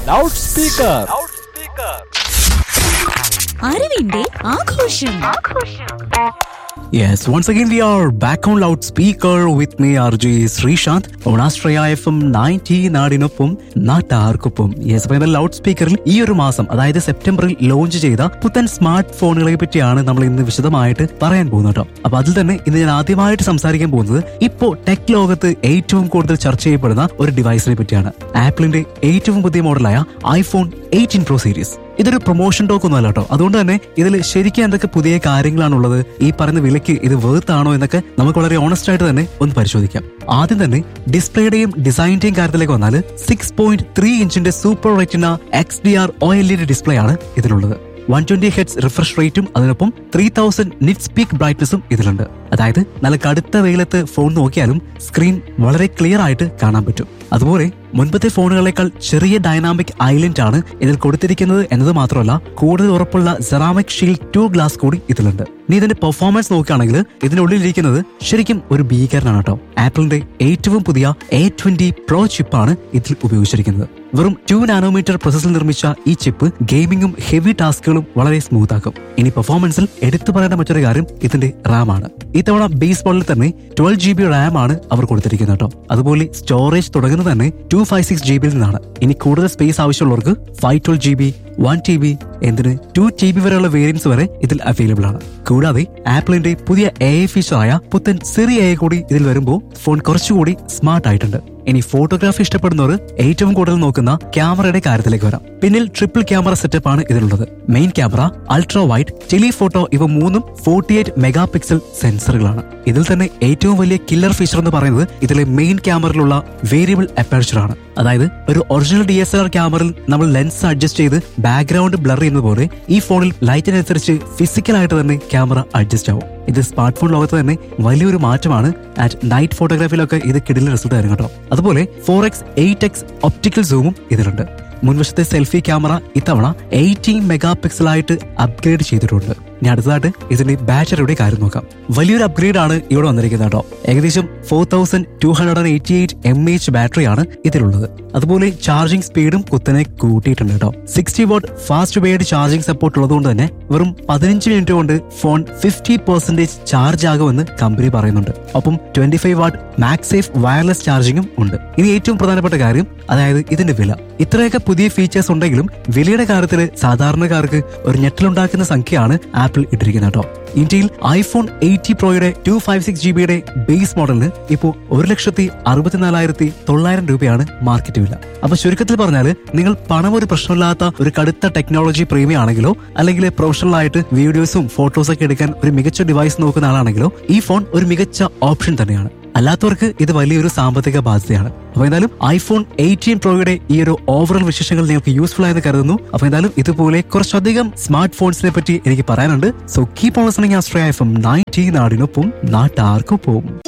loud speaker അറിവിന്റെ ആഘോഷം Yes, once again we are back on loudspeaker with me RJ Sreesanth on Astraya FM 90 നാടിനൊപ്പം നാട്ടാർക്കൊപ്പം yes അപ്പൊ എന്നാൽ ലൗഡ് സ്പീക്കറിൽ ഈ ഒരു മാസം അതായത് സെപ്റ്റംബറിൽ ലോഞ്ച് ചെയ്ത പുത്തൻ സ്മാർട്ട് ഫോണുകളെ പറ്റിയാണ് നമ്മൾ ഇന്ന് വിശദമായിട്ട് പറയാൻ പോകുന്നത് കേട്ടോ അപ്പൊ അതിൽ തന്നെ ഇന്ന് ഞാൻ ആദ്യമായിട്ട് സംസാരിക്കാൻ പോകുന്നത് ഇപ്പോ ടെക് ലോകത്ത് ഏറ്റവും കൂടുതൽ ചർച്ച ചെയ്യപ്പെടുന്ന ഒരു ഡിവൈസിനെ പറ്റിയാണ് ആപ്പിളിന്റെ ഏറ്റവും പുതിയ മോഡലായ ഐഫോൺ എയ്റ്റീൻ പ്രോ സീരീസ് ഇതൊരു പ്രൊമോഷൻ ടോക്ക് ഒന്നും അല്ല കേട്ടോ അതുകൊണ്ട് തന്നെ ഇതിൽ ശരിക്കും എന്തൊക്കെ പുതിയ കാര്യങ്ങളാണുള്ളത് ഈ പറയുന്ന വിലയ്ക്ക് ഇത് വേർത്ത് ആണോ എന്നൊക്കെ നമുക്ക് വളരെ ഓണസ്റ്റ് ആയിട്ട് തന്നെ ഒന്ന് പരിശോധിക്കാം ആദ്യം തന്നെ ഡിസ്പ്ലേയുടെയും ഡിസൈനിന്റെയും കാര്യത്തിലേക്ക് വന്നാൽ സിക്സ് പോയിന്റ് ത്രീ ഇഞ്ചിന്റെ super retina X D R O L E D display ആണ് ഇതിലുള്ളത് വൺ ട്വന്റി ഹെഡ്സ് റിഫ്രഷ് റേറ്റും അതിനൊപ്പം ത്രീ തൗസൻഡ് നിറ്റ് സ്പീക്ക് ബ്രൈറ്റ്നസും ഇതിലുണ്ട് അതായത് നല്ല കടുത്ത വെയിലത്ത് ഫോൺ നോക്കിയാലും സ്ക്രീൻ വളരെ ക്ലിയർ ആയിട്ട് കാണാൻ പറ്റും അതുപോലെ മുൻപത്തെ ഫോണുകളേക്കാൾ ചെറിയ ഡൈനാമിക് ഐലൻഡ് ആണ് ഇതിൽ കൊടുത്തിരിക്കുന്നത് എന്നത് മാത്രമല്ല കൂടുതൽ ഉറപ്പുള്ള സെറാമിക് ഷീൽഡ് ടു ഗ്ലാസ് കൂടി ഇതിലുണ്ട് നീ ഇതിന്റെ പെർഫോമൻസ് നോക്കുകയാണെങ്കിൽ ഇതിനുള്ളിലിരിക്കുന്നത് ശരിക്കും ഒരു ഭീകരനാണ് കേട്ടോ ആപ്പിളിന്റെ ഏറ്റവും പുതിയ എ ട്വന്റി പ്രോ ചിപ്പാണ് ഇതിൽ ഉപയോഗിച്ചിരിക്കുന്നത് വെറും ടു നാനോമീറ്റർ പ്രോസസ്സിൽ നിർമ്മിച്ച ഈ ചിപ്പ് ഗെയിമിംഗും ഹെവി ടാസ്കുകളും വളരെ സ്മൂത്ത് ആക്കും ഇനി പെർഫോമൻസിൽ എടുത്തു പറയേണ്ട മറ്റൊരു കാര്യം ഇതിന്റെ റാം ആണ് ഇത്തവണ ബേസ് മോഡലിൽ തന്നെ ട്വൽവ് ജി ബി റാം ആണ് അവർ കൊടുത്തിരിക്കുന്നത് കേട്ടോ അതുപോലെ സ്റ്റോറേജ് തുടങ്ങുന്നത് തന്നെ ടു ഫൈവ് സിക്സ് ജി ബിയിൽ നിന്നാണ് ഇനി കൂടുതൽ സ്പേസ് ആവശ്യമുള്ളവർക്ക് five twelve G B one T B എന്തിന് ടു ടി ബി വരെയുള്ള വേരിയൻസ് വരെ ഇതിൽ അവൈലബിൾ ആണ് കൂടാതെ ആപ്പിളിന്റെ പുതിയ എ ഐ ഫീച്ചറായ പുത്തൻ സിറി എ കൂടി ഇതിൽ വരുമ്പോൾ ഫോൺ കുറച്ചുകൂടി സ്മാർട്ട് ആയിട്ടുണ്ട് ഇനി ഫോട്ടോഗ്രാഫി ഇഷ്ടപ്പെടുന്നവർ ഏറ്റവും കൂടുതൽ നോക്കുന്ന ക്യാമറയുടെ കാര്യത്തിലേക്ക് വരാം പിന്നിൽ ട്രിപ്പിൾ ക്യാമറ സെറ്റപ്പ് ആണ് ഇതിലുള്ളത് main camera ultra wide telephoto ഇവ മൂന്നും ഫോർട്ടി എയ്റ്റ് മെഗാ പിക്സൽ സെൻസറുകളാണ് ഇതിൽ തന്നെ ഏറ്റവും വലിയ കില്ലർ ഫീച്ചർ എന്ന് പറയുന്നത് ഇതിലെ മെയിൻ ക്യാമറയിലുള്ള വേരിയബിൾ അപ്പേർച്ചർ ആണ് അതായത് ഒരു original D S L R ക്യാമറയിൽ നമ്മൾ ലെൻസ് അഡ്ജസ്റ്റ് ചെയ്ത് ബാക്ക്ഗ്രൗണ്ട് ബ്ലർ ചെയ്യുന്നത് പോലെ ഈ ഫോണിൽ ലൈറ്റിനനുസരിച്ച് ഫിസിക്കലായിട്ട് തന്നെ ക്യാമറ അഡ്ജസ്റ്റ് ആവും ഇത് സ്മാർട്ട് ഫോൺ ലോകത്ത് തന്നെ വലിയൊരു മാറ്റമാണ് ആറ്റ് നൈറ്റ് ഫോട്ടോഗ്രാഫിയിലൊക്കെ ഇത് കിടില റിസൾട്ട് തരും കേട്ടോ അതുപോലെ four X eight X optical സൂമും ഇതിലുണ്ട് മുൻവശത്തെ സെൽഫി ക്യാമറ ഇത്തവണ എയ്റ്റീൻ മെഗാ പിക്സലായിട്ട് അപ്ഗ്രേഡ് ചെയ്തിട്ടുണ്ട് ഇനി അടുത്തതായിട്ട് ഇതിന്റെ ബാറ്ററിയുടെ കാര്യം നോക്കാം വലിയൊരു അപ്ഗ്രേഡ് ആണ് ഇവിടെ വന്നിരിക്കുന്നത് കേട്ടോ ഏകദേശം four thousand two hundred and eighty eight M H ബാറ്ററിയാണ് ഇതിലുള്ളത് അതുപോലെ ചാർജിംഗ് സ്പീഡും കുത്തനെ കൂട്ടിയിട്ടുണ്ട് കേട്ടോ sixty watt fast wired charging support ഉള്ളതുകൊണ്ട് തന്നെ വെറും പതിനഞ്ച് മിനിറ്റ് കൊണ്ട് ഫോൺ ഫിഫ്റ്റി പെർസെന്റേജ് ചാർജ് ആകുമെന്ന് കമ്പനി പറയുന്നുണ്ട് ഒപ്പം twenty five watt MagSafe wireless ചാർജിങ്ങും ഉണ്ട് ഇനി ഏറ്റവും പ്രധാനപ്പെട്ട കാര്യം അതായത് ഇതിന്റെ വില ഇത്രയൊക്കെ പുതിയ ഫീച്ചേഴ്സ് ഉണ്ടെങ്കിലും വിലയുടെ കാര്യത്തിൽ സാധാരണക്കാർക്ക് ഒരു ഞെട്ടലുണ്ടാക്കുന്ന സംഖ്യയാണ് ആപ്പിൾ ഇട്ടിരിക്കുന്നത് കേട്ടോ ഇന്ത്യയിൽ ഐഫോൺ എയ്റ്റി പ്രോയുടെ ടു ഫൈവ് സിക്സ് ജി ബിയുടെ ബേസ് മോഡലിന് ഇപ്പോൾ ഒരു ലക്ഷത്തി അറുപത്തിനാലായിരത്തി തൊള്ളായിരം രൂപയാണ് മാർക്കറ്റ് വില അപ്പൊ ചുരുക്കത്തിൽ പറഞ്ഞാൽ നിങ്ങൾ പണം ഒരു പ്രശ്നമില്ലാത്ത ഒരു കടുത്ത ടെക്നോളജി പ്രേമി ആണെങ്കിലോ അല്ലെങ്കിൽ പ്രൊഫഷണൽ ആയിട്ട് വീഡിയോസും ഫോട്ടോസ് ഒക്കെ എടുക്കാൻ ഒരു മികച്ച ഡിവൈസ് നോക്കുന്ന ആളാണെങ്കിലോ ഈ ഫോൺ ഒരു മികച്ച ഓപ്ഷൻ തന്നെയാണ് അല്ലാത്തവർക്ക് ഇത് വലിയൊരു സാമ്പത്തിക ബാധ്യതയാണ് അപ്പൊ എന്തായാലും ഐഫോൺ എയ്റ്റീൻ പ്രോയുടെ ഈ ഒരു ഓവറോൾ വിശേഷങ്ങൾ നിങ്ങൾക്ക് യൂസ്ഫുൾ ആയെന്ന് കരുതുന്നു അപ്പൊ എന്തായാലും ഇതുപോലെ കുറച്ചധികം സ്മാർട്ട് ഫോൺസിനെ പറ്റി എനിക്ക് പറയാനുണ്ട് സോ കീപ് ഓൺ ലിസണിംഗ് ആസ്ട്രയ എഫ് എം നയൻറ്റി നാടിനൊപ്പം നാട്ടാർക്കൊപ്പം